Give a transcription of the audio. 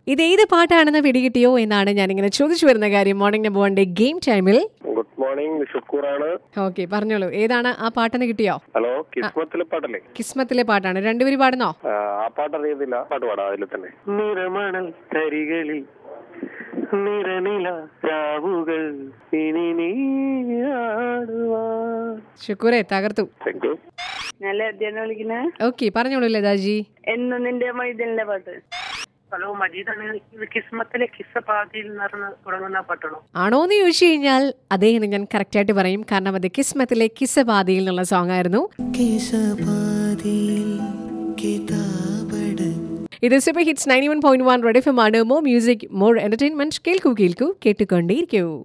ഇത് ഏത് പാട്ടാണെന്ന് പിടികിട്ടിയോ എന്നാണ് ഞാനിങ്ങനെ ചോദിച്ചു വരുന്ന കാര്യം morning number one day game ടൈമിൽ ഗുഡ് മോർണിംഗ് ഷുക്കൂറാണ് ഓക്കെ പറഞ്ഞോളൂ ഏതാണ് ആ പാട്ടെന്ന് കിട്ടിയോ ഹലോ കിസ്മത്തിലെ പാട്ടല്ലേ കിസ്മത്തിലെ പാട്ടാണ് രണ്ടുപേരും പാടുന്നോ ആ, ആ പാട്ട് അറിയത്തില്ല പാട്ട് പാടാം അതിൽ തന്നെ നിറമണൽ തരികളിൽ നിറനില രാവുകൾ ഇനി നീടുവാ ശുക്കൂറെ തകർത്തു താങ്ക് യു നല്ല അധ്യയനം വിളിക്കുന്നേ ഓക്കെ പറഞ്ഞോളൂ ലതാജി എന്നും നിന്റെ മൈതലിന്റെ പാട്ട് ഹലോ മജീദാണ് ഇത് കിസ്മത്തിലെ കിസ്സ പാതിയിൽ നടന്ന് തുടങ്ങുന്ന പാട്ടാണോ ആണോന്ന് ചോദിച്ചു കഴിഞ്ഞാൽ അതേ എന്ന് ഞാൻ കറക്റ്റ് ആയിട്ട് പറയും കാരണം അത് കിസ്മത്തിലെ കിസ്സബാദിയിൽ എന്നുള്ള സോങ് ആയിരുന്നു ഇത് super hits ninety one point one red F M ആണ് മോ മ്യൂസിക് മോർ എന്റർടൈൻമെന്റ് കേൾക്കൂ കേൾക്കൂ കേട്ടുകൊണ്ടേയിരിക്കൂ